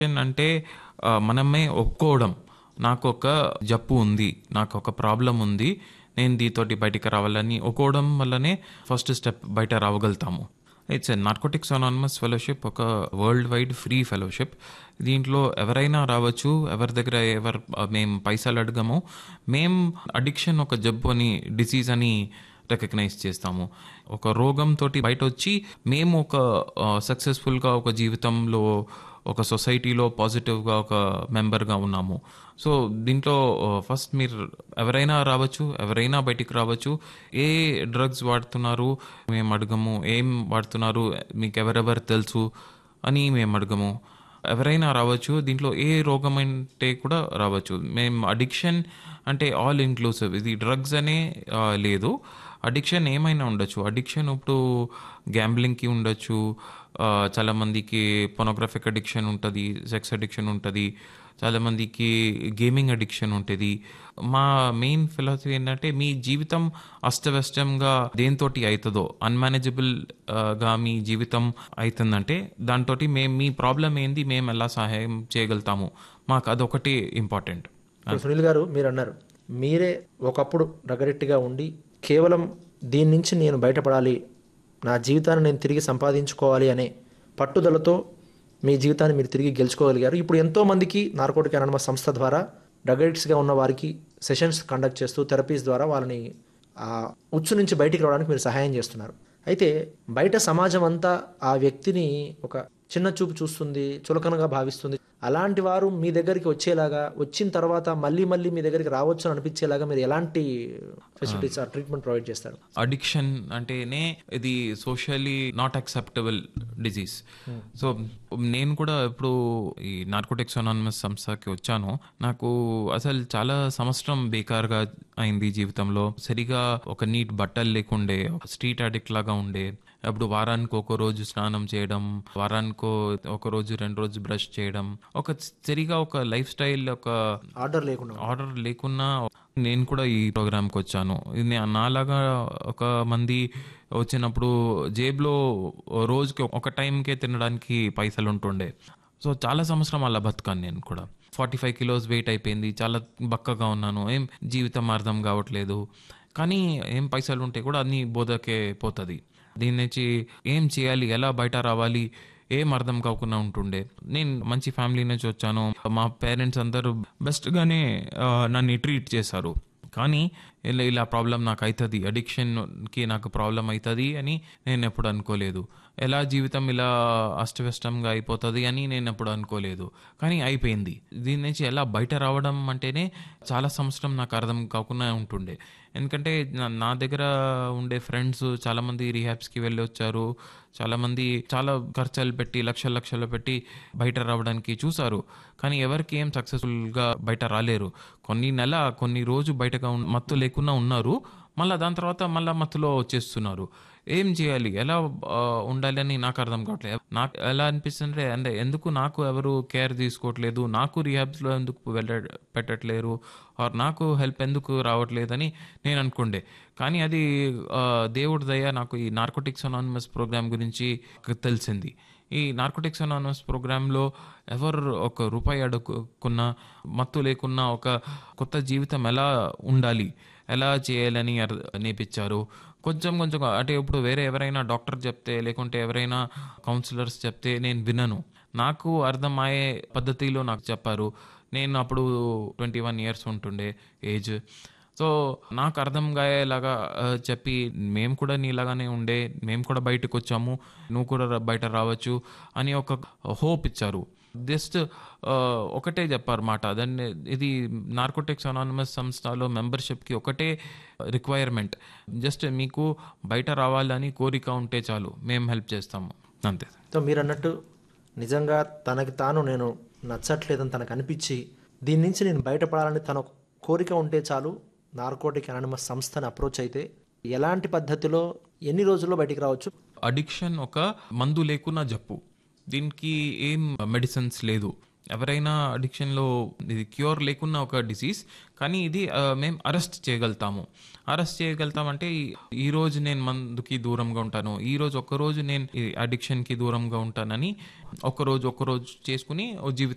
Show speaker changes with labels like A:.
A: అంటే ఆ, మనమే ఒప్పుకోవడం నాకు ఒక జబ్బు ఉంది నాకు ఒక ప్రాబ్లం ఉంది నేను దీతోటి బయటికి రావాలని ఒప్పుకోవడం వల్లనే ఫస్ట్ స్టెప్ బయట రావగలుగుతాము ఇట్స్ నార్కోటిక్స్ అనానమస్ ఫెలోషిప్ ఒక వరల్డ్ వైడ్ ఫ్రీ ఫెలోషిప్ దీంట్లో ఎవరైనా రావచ్చు ఎవరి దగ్గర ఎవరు మేము పైసలు అడగము మేం అడిక్షన్ ఒక జబ్బు అని డిసీజ్ అని రికగ్నైజ్ చేస్తాము ఒక రోగంతో బయట వచ్చి మేము ఒక సక్సెస్ఫుల్గా ఒక జీవితంలో ఒక సొసైటీలో పాజిటివ్గా ఒక మెంబర్గా ఉన్నాము సో దీంట్లో ఫస్ట్ మీరు ఎవరైనా రావచ్చు ఎవరైనా బయటికి రావచ్చు ఏ డ్రగ్స్ వాడుతున్నారు మేము అడగము ఏం వాడుతున్నారు మీకు ఎవరెవరు తెలుసు అని మేము అడగము ఎవరైనా రావచ్చు దీంట్లో ఏ రోగం అంటే కూడా రావచ్చు మేము అడిక్షన్ అంటే ఆల్ ఇంక్లూసివ్ ఇది డ్రగ్స్ అనే ఆ, లేదు అడిక్షన్ ఏమైనా ఉండొచ్చు అడిక్షన్ ఇప్పుడు గ్యాంబ్లింగ్కి ఉండొచ్చు ఆ, చాలా మందికి పొనోగ్రఫిక్ అడిక్షన్ ఉంటుంది సెక్స్ అడిక్షన్ ఉంటుంది చాలా మందికి గేమింగ్ అడిక్షన్ ఉంటుంది మా మెయిన్ ఫిలాసఫీ ఏంటంటే మీ జీవితం అస్తవ్యస్తంగా దేంతోటి అవుతుందో అన్మేనేజబుల్ గా మీ జీవితం అవుతుందంటే దాంతో మేము మీ ప్రాబ్లం ఏంది మేము ఎలా సహాయం చేయగలుగుతాము మాకు అదొకటి ఇంపార్టెంట్
B: ఇప్పుడు సునీల్ గారు మీరు అన్నారు మీరే ఒకప్పుడు రగరెట్టిగా ఉండి కేవలం దీని నుంచి నేను బయటపడాలి నా జీవితాన్ని నేను తిరిగి సంపాదించుకోవాలి అనే పట్టుదలతో మీ జీవితాన్ని మీరు తిరిగి గెలుచుకోగలిగారు ఇప్పుడు ఎంతో మందికి నార్కోటిక్ అనమస్ సంస్థ ద్వారా డ్రగ్ అడిక్ట్స్గా ఉన్న వారికి సెషన్స్ కండక్ట్ చేస్తూ థెరపీస్ ద్వారా వాళ్ళని ఆ ఉచ్చు నుంచి బయటికి రావడానికి మీరు సహాయం చేస్తున్నారు అయితే బయట సమాజం అంతా ఆ వ్యక్తిని ఒక చిన్న చూపు చూస్తుంది చులకనగా భావిస్తుంది అలాంటి వారు మీ దగ్గరికి వచ్చేలాగా వచ్చిన తర్వాత మళ్ళీ మళ్ళీ మీ దగ్గరికి రావచ్చు అని అనిపించేలాగా మీరు ఎలాంటి ఫెసిలిటీస్ ఆ ట్రీట్మెంట్ ప్రొవైడ్ చేస్తారు
A: అడిక్షన్ అంటేనే ఇది socially not acceptable disease so నేను కూడా ఇప్పుడు ఈ నార్కోటిక్స్ అనానమస్ సంస్థకి వచ్చాను నాకు అసలు చాలా సంవత్సరం బేకార్గా అయింది జీవితంలో సరిగా ఒక నీట్ బట్టలు లేకుండే స్ట్రీట్ అడిక్ట్ లాగా ఉండే అప్పుడు వారానికి ఒక రోజు స్నానం చేయడం వారానికి ఒక రోజు రెండు రోజు బ్రష్ చేయడం ఒక సరిగా ఒక లైఫ్ స్టైల్ ఒక
B: ఆర్డర్ లేకుండా
A: ఆర్డర్ లేకున్నా నేను కూడా ఈ ప్రోగ్రామ్కి వచ్చాను ఇది నే- నాలాగా ఒక మంది వచ్చినప్పుడు జేబులో రోజుకి ఒక టైంకే తినడానికి పైసలు ఉంటుండే సో చాలా సంవత్సరం అలా బతుకాను నేను కూడా ఫార్టీ ఫైవ్ కిలోస్ వెయిట్ అయిపోయింది చాలా బక్కగా ఉన్నాను ఏం జీవితం అర్థం కావట్లేదు కానీ ఏం పైసలు ఉంటే కూడా అన్ని బోధకే పోతుంది దీని నుంచి ఏం చేయాలి ఎలా బయట రావాలి ఏం అర్థం కాకుండా ఉంటుండే నేను మంచి ఫ్యామిలీ నుంచి వచ్చాను మా పేరెంట్స్ అందరూ బెస్ట్గానే ఆ, నన్ను ట్రీట్ చేశారు కానీ ఇలా ఇలా ప్రాబ్లం నాకు అవుతుంది అడిక్షన్కి నాకు ప్రాబ్లం అవుతుంది అని నేను ఎప్పుడు అనుకోలేదు ఎలా జీవితం ఇలా అస్తవ్యస్తంగా అయిపోతుంది అని నేను ఎప్పుడు అనుకోలేదు కానీ అయిపోయింది దీని నుంచి ఎలా బయట రావడం అంటేనే చాలా సంవత్సరం నాకు అర్థం కాకుండా ఉంటుండే ఎందుకంటే నా- నా దగ్గర ఉండే ఫ్రెండ్స్ చాలామంది రీహాబ్స్కి వెళ్ళి వచ్చారు చాలామంది చాలా ఖర్చులు పెట్టి లక్షల లక్షలు పెట్టి బయట రావడానికి చూసారు కానీ ఎవరికి ఏం సక్సెస్ఫుల్గా బయట రాలేరు కొన్ని నెల కొన్ని రోజు బయటగా ఉన్- మత్తు లేకుండా ఉన్నారు మళ్ళీ దాని తర్వాత మళ్ళీ మత్తులో వచ్చేస్తున్నారు ఏం చేయాలి ఎలా ఆ, ఉండాలి అని నాకు అర్థం కావట్లేదు నాకు ఎలా అనిపిస్తుంటే అంటే ఎందుకు నాకు ఎవరు కేర్ తీసుకోవట్లేదు నాకు రిహాబ్స్లో ఎందుకు వెళ్ళ పెట్టట్లేరు ఆర్ నాకు హెల్ప్ ఎందుకు రావట్లేదని నేను అనుకుండే కానీ అది ఆ, దేవుడి దయ నాకు ఈ నార్కోటిక్స్ అనానిమస్ ప్రోగ్రామ్ గురించి తెలిసింది ఈ నార్కోటిక్స్ అనానమస్ ప్రోగ్రాంలో ఎవరు ఒక రూపాయి అడుక్కున్నా మత్తు లేకున్నా ఒక కొత్త జీవితం ఎలా ఉండాలి ఎలా చేయాలని అర్- నేర్పించారు కొంచెం కొంచెం అంటే ఇప్పుడు వేరే ఎవరైనా డాక్టర్ చెప్తే లేకుంటే ఎవరైనా కౌన్సిలర్స్ చెప్తే నేను వినను నాకు అర్థమయ్యే పద్ధతిలో నాకు చెప్పారు నేను అప్పుడు ట్వంటీ వన్ ఇయర్స్ ఉంటుండే ఏజ్ సో నాకు అర్థం కాయేలాగా ఆ, చెప్పి మేము కూడా నీలాగానే ఉండే మేము కూడా బయటకు వచ్చాము నువ్వు కూడా రా- బయట రావచ్చు అని ఒక హోప్ ఇచ్చారు జస్ట్ ఒకటే చెప్పారు మాట దాన్ని ఇది నార్కోటిక్స్ అనానమస్ సంస్థలో మెంబర్షిప్కి ఒకటే రిక్వైర్మెంట్ జస్ట్ మీకు బయట రావాలని కోరిక ఉంటే చాలు మేము హెల్ప్ చేస్తాము అంతే
B: సో మీరు అన్నట్టు నిజంగా తనకి తాను నేను నచ్చట్లేదని తనకు అనిపించి దీని నుంచి నేను బయటపడాలని తన కోరిక ఉంటే చాలు నార్కోటిక్ అనమస్ సంస్థని అప్రోచ్ అయితే ఎలాంటి పద్ధతిలో ఎన్ని రోజుల్లో బయటికి రావచ్చు
A: అడిక్షన్ ఒక మందు లేకున్నా జబ్బు దీనికి ఏం మెడిసిన్స్ లేదు ఎవరైనా అడిక్షన్లో ఇది క్యూర్ లేకున్నా ఒక డిసీజ్ కానీ ఇది ఆ, మేము అరెస్ట్ చేయగలుగుతాము అరెస్ట్ చేయగలుగుతామంటే ఈ- ఈ రోజు నేను మందుకి దూరంగా ఉంటాను ఈ రోజు ఒక్క రోజు నేను ఈ అడిక్షన్కి దూరంగా ఉంటానని ఒక రోజు ఒక రోజు చేసుకుని ఓ జీవితం